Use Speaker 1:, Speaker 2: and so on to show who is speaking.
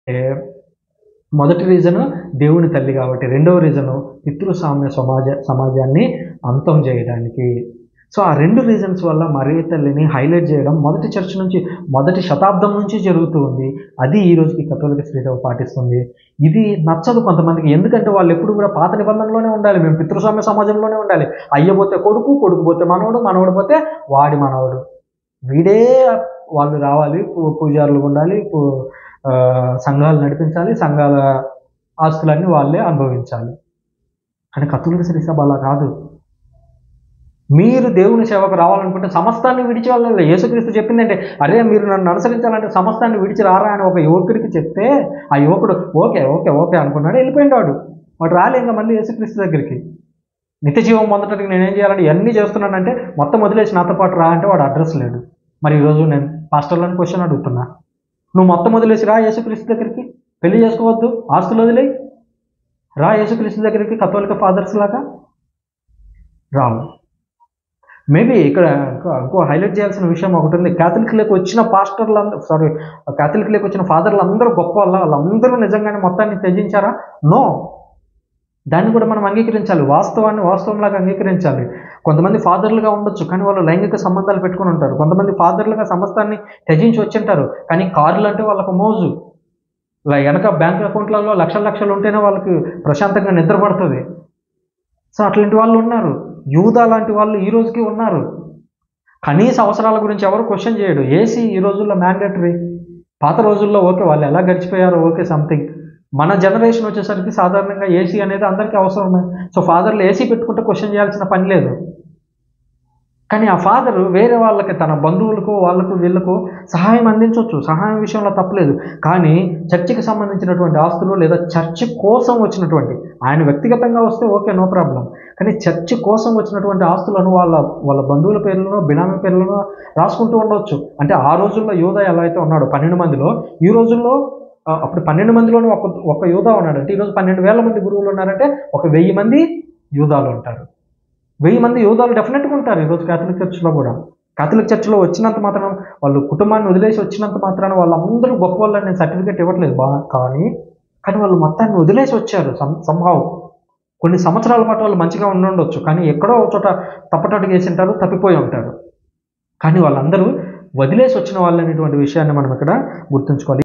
Speaker 1: ఏ, మొదటి రీజను దేవుని తల్లి కాబట్టి రెండవ రీజను పితృస్వామ్య సమాజ సమాజాన్ని అంతం చేయడానికి సో ఆ రెండు రీజన్స్ వల్ల మరియ తల్లిని హైలైట్ చేయడం మొదటి చర్చ్ నుంచి మొదటి శతాబ్దం నుంచి జరుగుతూ ఉంది అది ఈ రోజుకి కథోలిక శ్రీసేవ పాటిస్తుంది ఇది నచ్చదు కొంతమందికి ఎందుకంటే వాళ్ళు ఎప్పుడు కూడా పాత నిబంధనలోనే ఉండాలి మేము పితృస్వామ్య సమాజంలోనే ఉండాలి అయ్యపోతే కొడుకు కొడుకు పోతే మనవడు మనవడు పోతే వాడి మనవడు వీడే వాళ్ళు రావాలి పూ- పూజారులు ఉండాలి పూ- ఆ, సంఘాలు నడిపించాలి సంఘాల ఆస్తులన్నీ వాళ్ళే అనుభవించాలి కానీ కథోలిక శ్రీసభ అలా కాదు మీరు దేవుని సేవకు రావాలనుకుంటే సమస్తాన్ని విడిచి వెళ్ళాలి యేసుక్రీస్తు చెప్పిందంటే అరే మీరు నన్ను అనుసరించాలంటే సమస్తాన్ని విడిచి రారా అని ఒక యువకుడికి చెప్తే ఆ యువకుడు ఓకే ఓకే ఓకే అనుకున్నాడు వెళ్ళిపోయింది వాడు వాడు రాలే ఇంకా మళ్ళీ యేసుక్రీస్తు దగ్గరికి నిత్య జీవం పొందడానికి నేనేం చేయాలంటే ఇవన్నీ చేస్తున్నానంటే మొత్తం వదిలేసి నాతో పాటు రా అంటే వాడు అడ్రస్ లేడు మరి ఈరోజు నేను పాస్టర్లను క్వశ్చన్ అడుగుతున్నా నువ్వు మొత్తం వదిలేసి రా యేసుక్రీస్తు దగ్గరికి పెళ్లి చేసుకోవద్దు ఆస్తులు వదిలేయి రా యేసుక్రీస్తు దగ్గరికి కథోలిక ఫాదర్స్ లాగా రావు మేబీ ఇక్కడ ఇంకో- ఇంకో హైలైట్ చేయాల్సిన విషయం ఒకటి ఉంది క్యాథలిక్లోకి వచ్చిన పాస్టర్లు అందరూ సారీ క్యాథలిక్లోకి వచ్చిన ఫాదర్లు అందరూ గొప్ప వాళ్ళ వాళ్ళందరూ నిజంగానే మొత్తాన్ని త్యజించారా నో దాన్ని కూడా మనం అంగీకరించాలి వాస్తవాన్ని వాస్తవంలాగా అంగీకరించాలి కొంతమంది ఫాదర్లుగా ఉండొచ్చు కానీ వాళ్ళు లైంగిక సంబంధాలు పెట్టుకుని ఉంటారు కొంతమంది ఫాదర్లుగా సమస్తాన్ని త్యజించి వచ్చింటారు కానీ కార్లు అంటే వాళ్ళకు మోజు ఇలా వెనక బ్యాంక్ అకౌంట్లలో లక్షల లక్షలు ఉంటేనే వాళ్ళకి ప్రశాంతంగా నిద్ర పడుతుంది సో అట్లాంటి వాళ్ళు ఉన్నారు యూదా లాంటి వాళ్ళు ఈ రోజుకి ఉన్నారు కనీస అవసరాల గురించి ఎవరు క్వశ్చన్ చేయడు ఏసీ ఈ రోజుల్లో మ్యాండేటరీ పాత రోజుల్లో ఓకే వాళ్ళు ఎలా గడిచిపోయారో ఓకే సంథింగ్ మన జనరేషన్ వచ్చేసరికి సాధారణంగా ఏసీ అనేది అందరికీ అవసరమే సో ఫాదర్లు ఏసీ పెట్టుకుంటే క్వశ్చన్ చేయాల్సిన పని లేదు కానీ ఆ ఫాదర్ వేరే వాళ్ళకి తన బంధువులకు వాళ్ళకు వీళ్ళకు సహాయం అందించవచ్చు సహాయం విషయంలో తప్పలేదు కానీ చర్చికి సంబంధించినటువంటి ఆస్తులు లేదా చర్చి కోసం వచ్చినటువంటి ఆయన వ్యక్తిగతంగా వస్తే ఓకే నో ప్రాబ్లం కానీ చర్చి కోసం వచ్చినటువంటి ఆస్తులను వాళ్ళ వాళ్ళ బంధువుల పేర్లను బినామీ పేర్లను రాసుకుంటూ ఉండవచ్చు అంటే ఆ రోజుల్లో యూదా ఎలా అయితే ఉన్నాడో పన్నెండు మందిలో ఈ రోజుల్లో ఆ, అప్పుడు పన్నెండు మందిలోనే ఒక ఒక యూదా ఉన్నాడు అంటే ఈరోజు పన్నెండు వేల మంది గురువులు ఉన్నారంటే ఒక వెయ్యి మంది యూదాలు ఉంటారు వెయ్యి మంది యూదాలు డెఫినెట్గా ఉంటారు ఈరోజు క్యాథలిక్ చర్చ్లో కూడా క్యాథలిక్ చర్చ్లో వచ్చినంత మాత్రం వాళ్ళు కుటుంబాన్ని వదిలేసి వచ్చినంత మాత్రాన వాళ్ళందరూ గొప్ప వాళ్ళని నేను సర్టిఫికేట్ ఇవ్వట్లేదు బా కానీ కానీ వాళ్ళు మొత్తాన్ని వదిలేసి వచ్చారు సం సంభావం కొన్ని సంవత్సరాల పాటు వాళ్ళు మంచిగా ఉండి ఉండొచ్చు కానీ ఎక్కడో ఒక చోట తప్పటడుగు వేసి ఉంటారు తప్పిపోయి ఉంటారు కానీ వాళ్ళందరూ వదిలేసి వచ్చిన వాళ్ళు అనేటువంటి విషయాన్ని మనం ఇక్కడ గుర్తుంచుకోవాలి